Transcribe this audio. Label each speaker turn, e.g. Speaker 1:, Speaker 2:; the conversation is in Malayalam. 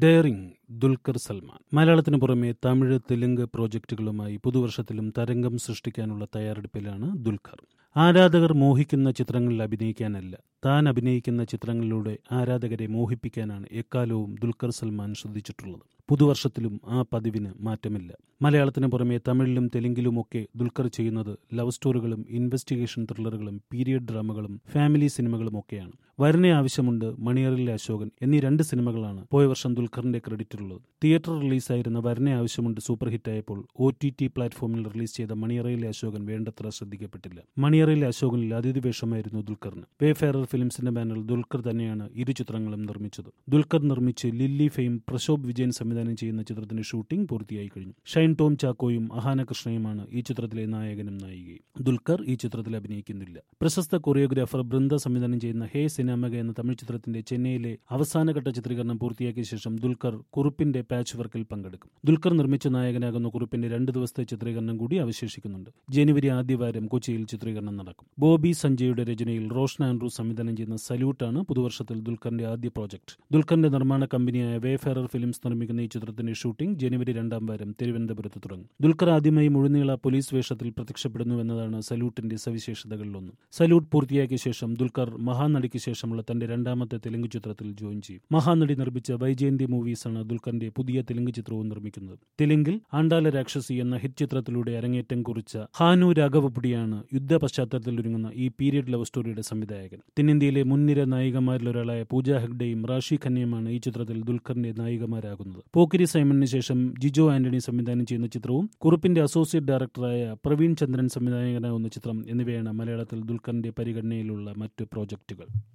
Speaker 1: ഡെയറിംഗ് ദുൽഖർ സൽമാൻ മലയാളത്തിന് പുറമെ തമിഴ് തെലുങ്ക് പ്രോജക്റ്റുകളുമായി പുതുവർഷത്തിലും തരംഗം സൃഷ്ടിക്കാനുള്ള തയ്യാറെടുപ്പിലാണ് ദുൽഖർ ആരാധകർ മോഹിക്കുന്ന ചിത്രങ്ങളിൽ അഭിനയിക്കാനല്ല താൻ അഭിനയിക്കുന്ന ചിത്രങ്ങളിലൂടെ ആരാധകരെ മോഹിപ്പിക്കാനാണ് എക്കാലവും ദുൽഖർ സൽമാൻ ശ്രദ്ധിച്ചിട്ടുള്ളത് പുതുവർഷത്തിലും ആ പതിവിന് മാറ്റമില്ല മലയാളത്തിന് പുറമെ തമിഴിലും തെലുങ്കിലുമൊക്കെ ദുൽഖർ ചെയ്യുന്നത് ലവ് സ്റ്റോറികളും ഇൻവെസ്റ്റിഗേഷൻ ത്രില്ലറുകളും പീരിയഡ് ഡ്രാമകളും ഫാമിലി സിനിമകളും ഒക്കെയാണ് വരനെ ആവശ്യമുണ്ട് മണിയറിലെ അശോകൻ എന്നീ രണ്ട് സിനിമകളാണ് പോയ വർഷം ദുൽഖറിന്റെ ക്രെഡിറ്റിലുള്ളത് തിയേറ്റർ റിലീസായിരുന്ന വരനെ ആവശ്യമുണ്ട് സൂപ്പർ ഹിറ്റായപ്പോൾ ഒ ടി ടി പ്ലാറ്റ്ഫോമിൽ റിലീസ് ചെയ്ത മണിയറയിലെ അശോകൻ വേണ്ടത്ര ശ്രദ്ധിക്കപ്പെട്ടില്ല മണിയറയിലെ അശോകനിൽ അതിഥി വേഷമായിരുന്നു ദുൽഖറിന് വേഫെയറർ ഫിലിംസിന്റെ ബാനറിൽ ദുൽഖർ തന്നെയാണ് ഇരു ചിത്രങ്ങളും നിർമ്മിച്ചത് ദുൽഖർ നിർമ്മിച്ച് ലില്ലി ഫെയിം പ്രശോഭ് വിജയൻ സംവിധാനം ചെയ്യുന്ന ചിത്രത്തിന്റെ ഷൂട്ടിംഗ് പൂർത്തിയായി കഴിഞ്ഞു ഷൈൻ ടോം ചാക്കോയും അഹാന കൃഷ്ണയുമാണ് ഈ ചിത്രത്തിലെ നായകനും നായികയും ദുൽഖർ ഈ ചിത്രത്തിൽ അഭിനയിക്കുന്നില്ല പ്രശസ്ത കൊറിയോഗ്രാഫർ ബൃന്ദ സംവിധാനം ചെയ്യുന്ന ഹേ സിനാമക എന്ന തമിഴ് ചിത്രത്തിന്റെ ചെന്നൈയിലെ അവസാനഘട്ട ചിത്രീകരണം പൂർത്തിയാക്കിയ ശേഷം ദുൽഖർ കുറുപ്പിന്റെ പാച്ച് വർക്കിൽ പങ്കെടുക്കും ദുൽഖർ നിർമ്മിച്ച നായകനാകുന്ന കുറുപ്പിന്റെ രണ്ട് ദിവസത്തെ ചിത്രീകരണം കൂടി അവശേഷിക്കുന്നുണ്ട് ജനുവരി ആദ്യവാരം കൊച്ചിയിൽ ചിത്രീകരണം നടക്കും ബോബി സഞ്ജയുടെ രചനയിൽ റോഷൻ ആൻഡ്രൂ സംവിധാനം ചെയ്യുന്ന സല്യൂട്ടാണ് പുതുവർഷത്തിൽ ദുൽഖറിന്റെ ആദ്യ പ്രോജക്ട് ദുൽഖറിന്റെ നിർമ്മാണ കമ്പനിയായ വേഫെയറർ ഫിലിംസ് നിർമ്മിക്കുന്ന ഈ ചിത്രത്തിന്റെ ഷൂട്ടിംഗ് ജനുവരി രണ്ടാം വാരം തിരുവനന്തപുരത്ത് തുടങ്ങും ദുൽഖർ ആദ്യമായി മുഴുനീള പോലീസ് വേഷത്തിൽ പ്രത്യക്ഷപ്പെടുന്നു എന്നതാണ് സല്യൂട്ടിന്റെ സവിശേഷതകളിലൊന്ന് സല്യൂട്ട് പൂർത്തിയാക്കിയ ശേഷം ദുൽഖർ മഹാനടിക്ക് ശേഷമുള്ള തന്റെ രണ്ടാമത്തെ തെലുങ്ക് ചിത്രത്തിൽ ജോയിൻ ചെയ്യും മഹാനടി നിർമ്മിച്ച വൈജയന്തി മൂവീസാണ് ദുൽഖറിന്റെ പുതിയ തെലുങ്ക് ചിത്രവും നിർമ്മിക്കുന്നത് തെലുങ്കിൽ ആണ്ടാല രാക്ഷസി എന്ന ഹിറ്റ് ചിത്രത്തിലൂടെ അരങ്ങേറ്റം കുറിച്ച ഹാനു രാഘവപുടിയാണ് യുദ്ധ പശ്ചാത്തലത്തിൽ ഒരുങ്ങുന്ന ഈ പീരിയഡ് ലവ് സ്റ്റോറിയുടെ സംവിധായകൻ തെന്നിന്ത്യയിലെ മുൻനിര നായികമാരിൽ ഒരാളായ പൂജ ഹെഗ്ഡെയും റാഷി ഖന്നയുമാണ് ഈ ചിത്രത്തിൽ ദുൽഖറിന്റെ നായികമാരാകുന്നത് പോക്കിരി സൈമണിന് ശേഷം ജിജോ ആന്റണി സംവിധാനം ചെയ്യുന്ന ചിത്രവും കുറുപ്പിന്റെ അസോസിയേറ്റ് ഡയറക്ടറായ പ്രവീൺ ചന്ദ്രൻ സംവിധായകനാകുന്ന ചിത്രം എന്നിവയാണ് മലയാളത്തിൽ ദുൽഖറിന്റെ പരിഗണനയിലുള്ള മറ്റ് പ്രോജക്റ്റുകൾ